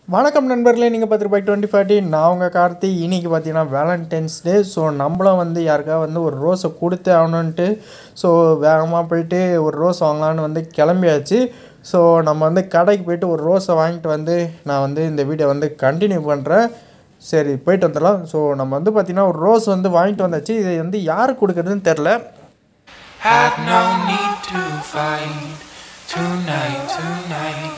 வணக்கம் நண்பர்களே நீங்கள் பார்த்துட்டு பை டுவெண்ட்டி ஃபார்ட்டி நான் உங்கள் கார்த்தி இன்னைக்கு பார்த்தீங்கன்னா வேலண்டைன்ஸ் டே ஸோ நம்மளும் வந்து யாருக்கா வந்து ஒரு ரோஸை கொடுத்தே ஆகணுன்ட்டு ஸோ வேகமாக போயிட்டு ஒரு ரோஸ் வாங்கலான்னு வந்து கிளம்பியாச்சு ஸோ நம்ம வந்து கடைக்கு போயிட்டு ஒரு ரோஸை வாங்கிட்டு வந்து நான் வந்து இந்த வீடியோ வந்து கண்டினியூ பண்ணுறேன் சரி போயிட்டு வந்துடலாம் ஸோ நம்ம வந்து பார்த்திங்கன்னா ஒரு ரோஸ் வந்து வாங்கிட்டு வந்தாச்சு இதை வந்து யாருக்கு கொடுக்குறதுன்னு தெரில Had no need to fight tonight, tonight.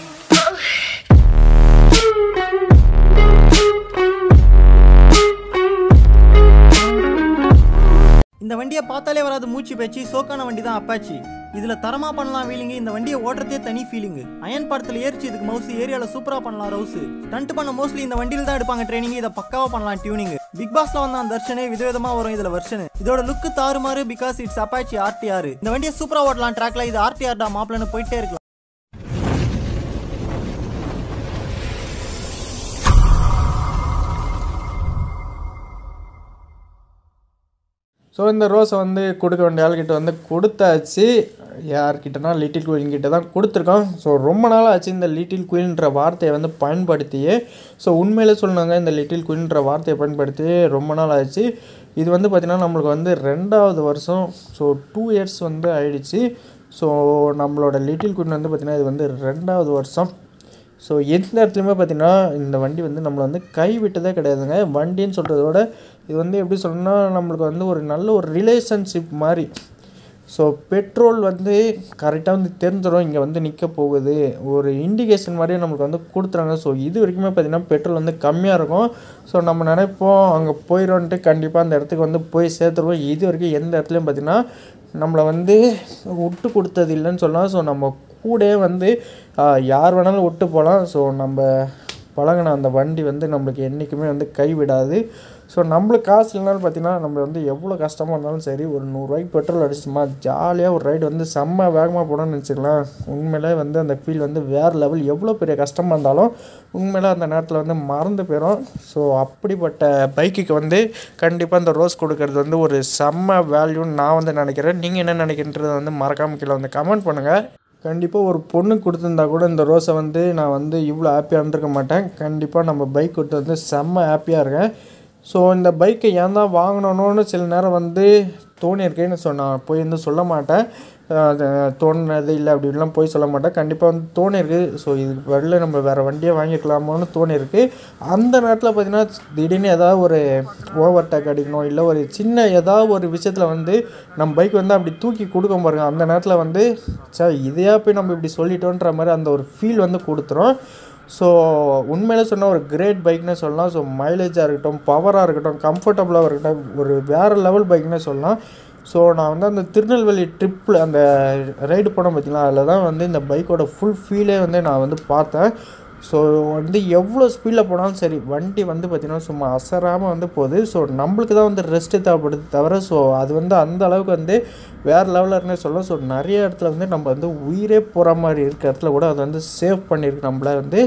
இந்த வண்டியை பார்த்தாலே வராது மூச்சு பேச்சு சோக்கான வண்டி தான் அப்பாச்சி இதுல தரமா பண்ணலாம் வீலிங்கு இந்த வண்டியை ஓட்டுறதே தனி ஃபீலிங்கு அயன் படத்துல ஏறிச்சு இதுக்கு மவுஸ் ஏரியால சூப்பரா பண்ணலாம் ரவுஸ் ஸ்டண்ட் பண்ண மோஸ்ட்லி இந்த வண்டியில தான் எடுப்பாங்க ட்ரைனிங் இதை பக்காவா பண்ணலாம் டியூனிங் பிக் பாஸ்ல வந்த அந்த தர்ஷனே விதவிதமா வரும் இதுல வெர்ஷன் இதோட லுக்கு தாறுமாறு பிகாஸ் இட்ஸ் அப்பாச்சி ஆர்டிஆர் இந்த வண்டியை சூப்பரா ஓட்டலாம் ட்ராக்ல இது ஆர்டிஆர் டா மாப்பிளன்னு போயிட்டே இருக்கலாம் ஸோ இந்த ரோஸை வந்து கொடுக்க வேண்டிய ஆள்கிட்ட வந்து கொடுத்தாச்சு யார்கிட்டனா லிட்டில் குயின் கிட்ட தான் கொடுத்துருக்கோம் ஸோ ரொம்ப நாள் ஆச்சு இந்த லிட்டில் குயின்ற வார்த்தையை வந்து பயன்படுத்தியே ஸோ உண்மையிலே சொன்னாங்க இந்த லிட்டில் குயின்ற வார்த்தையை பயன்படுத்தி ரொம்ப நாள் ஆச்சு இது வந்து பார்த்திங்கன்னா நம்மளுக்கு வந்து ரெண்டாவது வருஷம் ஸோ டூ இயர்ஸ் வந்து ஆயிடுச்சு ஸோ நம்மளோட லிட்டில் குயின் வந்து பார்த்திங்கன்னா இது வந்து ரெண்டாவது வருஷம் ஸோ எந்த இடத்துலையுமே பார்த்தீங்கன்னா இந்த வண்டி வந்து நம்மளை வந்து கைவிட்டதே கிடையாதுங்க வண்டின்னு சொல்கிறத விட இது வந்து எப்படி சொல்லணும்னா நம்மளுக்கு வந்து ஒரு நல்ல ஒரு ரிலேஷன்ஷிப் மாதிரி ஸோ பெட்ரோல் வந்து கரெக்டாக வந்து தெரிஞ்சிடும் இங்கே வந்து நிற்க போகுது ஒரு இண்டிகேஷன் மாதிரியே நம்மளுக்கு வந்து கொடுத்துறாங்க ஸோ இது வரைக்குமே பார்த்திங்கன்னா பெட்ரோல் வந்து கம்மியாக இருக்கும் ஸோ நம்ம நினைப்போம் அங்கே போயிடும்ன்ட்டு கண்டிப்பாக அந்த இடத்துக்கு வந்து போய் சேர்த்துருவோம் இது வரைக்கும் எந்த இடத்துலையும் பார்த்திங்கன்னா நம்மளை வந்து விட்டு கொடுத்தது இல்லைன்னு சொல்லலாம் ஸோ நம்ம கூடயே வந்து ஆ, யார் வேணாலும் விட்டு போகலாம் ஸோ நம்ம பழகின அந்த வண்டி வந்து நம்மளுக்கு என்றைக்குமே வந்து கைவிடாது ஸோ நம்மளுக்கு காசு இல்லைனாலும் பார்த்தீங்கன்னா நம்ம வந்து எவ்வளோ கஷ்டமாக இருந்தாலும் சரி ஒரு நூறுரூவாய்க்கு பெட்ரோல் அடிச்சுமா ஜாலியாக ஒரு ரைடு வந்து செம்ம வேகமாக போனோம்னு வச்சுக்கலாம் உண்மையிலே வந்து அந்த ஃபீல் வந்து வேறு லெவல் எவ்வளோ பெரிய கஷ்டமாக இருந்தாலும் உண்மையிலே அந்த நேரத்தில் வந்து மறந்து போயிடும் ஸோ அப்படிப்பட்ட பைக்குக்கு வந்து கண்டிப்பாக இந்த ரோஸ் கொடுக்கறது வந்து ஒரு செம்ம வேல்யூன்னு நான் வந்து நினைக்கிறேன் நீங்கள் என்ன நினைக்கின்றதை வந்து மறக்காமல் கீழே வந்து கமெண்ட் பண்ணுங்கள் கண்டிப்பாக ஒரு பொண்ணு கொடுத்துருந்தா கூட இந்த ரோஸை வந்து நான் வந்து இவ்வளோ ஹாப்பியாக இருந்திருக்க மாட்டேன் கண்டிப்பாக நம்ம பைக் கொடுத்து வந்து செம்ம ஹாப்பியாக இருக்கேன் ஸோ இந்த பைக்கை ஏன் தான் வாங்கணும்னு சில நேரம் வந்து தோணியிருக்கேன்னு சொன்னால் போய் வந்து சொல்ல மாட்டேன் அது தோணுனது இல்லை அப்படின்லாம் போய் சொல்ல மாட்டேன் கண்டிப்பாக வந்து தோணியிருக்கு ஸோ இதுக்கு பதில் நம்ம வேறு வண்டியை வாங்கிக்கலாமோன்னு தோணியிருக்கு அந்த நேரத்தில் பார்த்திங்கன்னா திடீர்னு ஏதாவது ஒரு ஓவர் டேக் அடிக்கணும் இல்லை ஒரு சின்ன ஏதாவது ஒரு விஷயத்தில் வந்து நம்ம பைக் வந்து அப்படி தூக்கி கொடுக்க பாருங்க அந்த நேரத்தில் வந்து சே இதையா போய் நம்ம இப்படி சொல்லிட்டோன்ற மாதிரி அந்த ஒரு ஃபீல் வந்து கொடுத்துரும் ஸோ உண்மையிலே சொன்னால் ஒரு கிரேட் பைக்னே சொல்லலாம் ஸோ மைலேஜாக இருக்கட்டும் பவராக இருக்கட்டும் கம்ஃபர்டபுளாக இருக்கட்டும் ஒரு வேறு லெவல் பைக்னே சொல்லலாம் ஸோ நான் வந்து அந்த திருநெல்வேலி ட்ரிப்பில் அந்த ரைடு போனேன் பார்த்தீங்களா அதில் தான் வந்து இந்த பைக்கோட ஃபுல் ஃபீலே வந்து நான் வந்து பார்த்தேன் ஸோ வந்து எவ்வளோ ஸ்பீடில் போனாலும் சரி வண்டி வந்து பார்த்திங்கன்னா சும்மா அசராமல் வந்து போகுது ஸோ நம்மளுக்கு தான் வந்து ரெஸ்ட்டு தேவைப்படுது தவிர ஸோ அது வந்து அந்த அளவுக்கு வந்து வேறு லெவலில் இருந்தே சொல்லலாம் ஸோ நிறைய இடத்துல வந்து நம்ம வந்து உயிரே போகிற மாதிரி இருக்க இடத்துல கூட அது வந்து சேவ் பண்ணியிருக்கு நம்மள வந்து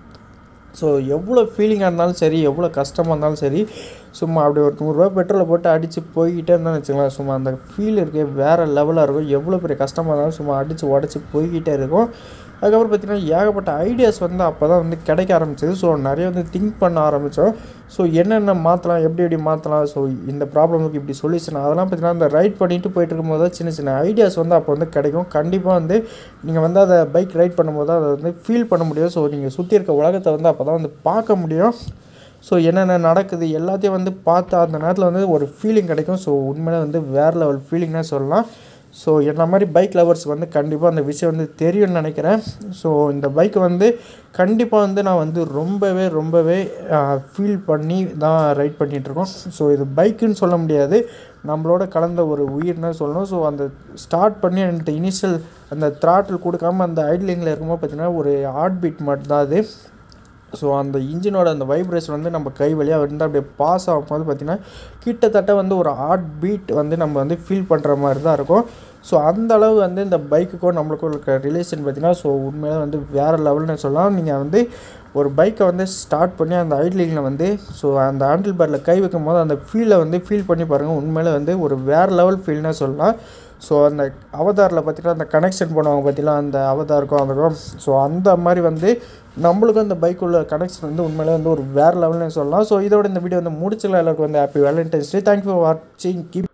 ஸோ எவ்வளோ ஃபீலிங்காக இருந்தாலும் சரி எவ்வளோ கஷ்டமாக இருந்தாலும் சரி சும்மா அப்படி ஒரு நூறுரூவா பெட்ரோலை போட்டு அடித்து போய்கிட்டே இருந்தாலும் வச்சுக்கலாம் சும்மா அந்த ஃபீல் இருக்கே வேறு லெவலாக இருக்கும் எவ்வளோ பெரிய கஷ்டமாக இருந்தாலும் சும்மா அடித்து உடச்சி போய்கிட்டே இருக்கும் அதுக்கப்புறம் பார்த்திங்கன்னா ஏகப்பட்ட ஐடியாஸ் வந்து அப்போ தான் வந்து கிடைக்க ஆரம்பிச்சது ஸோ நிறைய வந்து திங்க் பண்ண ஆரம்பித்தோம் ஸோ என்னென்ன மாற்றலாம் எப்படி எப்படி மாற்றலாம் ஸோ இந்த ப்ராப்ளமுக்கு இப்படி சொல்யூஷன் அதெல்லாம் பார்த்திங்கன்னா அந்த ரைட் பண்ணிட்டு போயிட்டு இருக்கும்போது தான் சின்ன சின்ன ஐடியாஸ் வந்து அப்போ வந்து கிடைக்கும் கண்டிப்பாக வந்து நீங்கள் வந்து அதை பைக் ரைட் பண்ணும்போது தான் அதை வந்து ஃபீல் பண்ண முடியும் ஸோ நீங்கள் சுற்றி இருக்க உலகத்தை வந்து அப்போ தான் வந்து பார்க்க முடியும் ஸோ என்னென்ன நடக்குது எல்லாத்தையும் வந்து பார்த்து அந்த நேரத்தில் வந்து ஒரு ஃபீலிங் கிடைக்கும் ஸோ உண்மையிலே வந்து வேறு லெவல் ஃபீலிங்னே சொல்லலாம் ஸோ என்ன மாதிரி பைக் லவர்ஸ் வந்து கண்டிப்பாக அந்த விஷயம் வந்து தெரியும்னு நினைக்கிறேன் ஸோ இந்த பைக்கை வந்து கண்டிப்பாக வந்து நான் வந்து ரொம்பவே ரொம்பவே ஃபீல் பண்ணி தான் ரைட் பண்ணிகிட்ருக்கோம் ஸோ இது பைக்குன்னு சொல்ல முடியாது நம்மளோட கலந்த ஒரு உயிர்னு சொல்லணும் ஸோ அந்த ஸ்டார்ட் பண்ணி அந்த இனிஷியல் அந்த த்ராட்டில் கொடுக்காம அந்த ஐட்லிங்கில் இருக்கும்போது பார்த்தீங்கன்னா ஒரு ஹார்ட் பீட் மட்டும்தான் அது ஸோ அந்த இன்ஜினோட அந்த வைப்ரேஷன் வந்து நம்ம கை வழியாக வந்து அப்படியே பாஸ் ஆகும்போது பார்த்திங்கன்னா கிட்டத்தட்ட வந்து ஒரு ஹார்ட் பீட் வந்து நம்ம வந்து ஃபீல் பண்ணுற மாதிரி தான் இருக்கும் ஸோ அந்த அளவு வந்து இந்த பைக்குக்கும் நம்மளுக்கும் இருக்க ரிலேஷன் பார்த்திங்கன்னா ஸோ உண்மையிலே வந்து வேறு லெவல்னு சொல்லலாம் நீங்கள் வந்து ஒரு பைக்கை வந்து ஸ்டார்ட் பண்ணி அந்த ஐட்லிங்கில் வந்து ஸோ அந்த ஹேண்டில் பாரில் கை வைக்கும் போது அந்த ஃபீலை வந்து ஃபீல் பண்ணி பாருங்கள் உண்மையிலே வந்து ஒரு வேறு லெவல் ஃபீல்னே சொல்லலாம் ஸோ அந்த அவதாரில் பார்த்தீங்கன்னா அந்த கனெக்ஷன் பண்ணுவாங்க பார்த்தீங்களா அந்த அவதாருக்கும் அதுக்கும் ஸோ அந்த மாதிரி வந்து நம்மளுக்கும் அந்த பைக் உள்ள கனெக்ஷன் வந்து உண்மையிலே வந்து ஒரு வேறு லெவல்னு சொல்லலாம் ஸோ இதோட இந்த வீடியோ வந்து முடிச்சுக்கலாம் எல்லாருக்கும் வந்து happy Valentine's day thank you for வாட்சிங் கீப்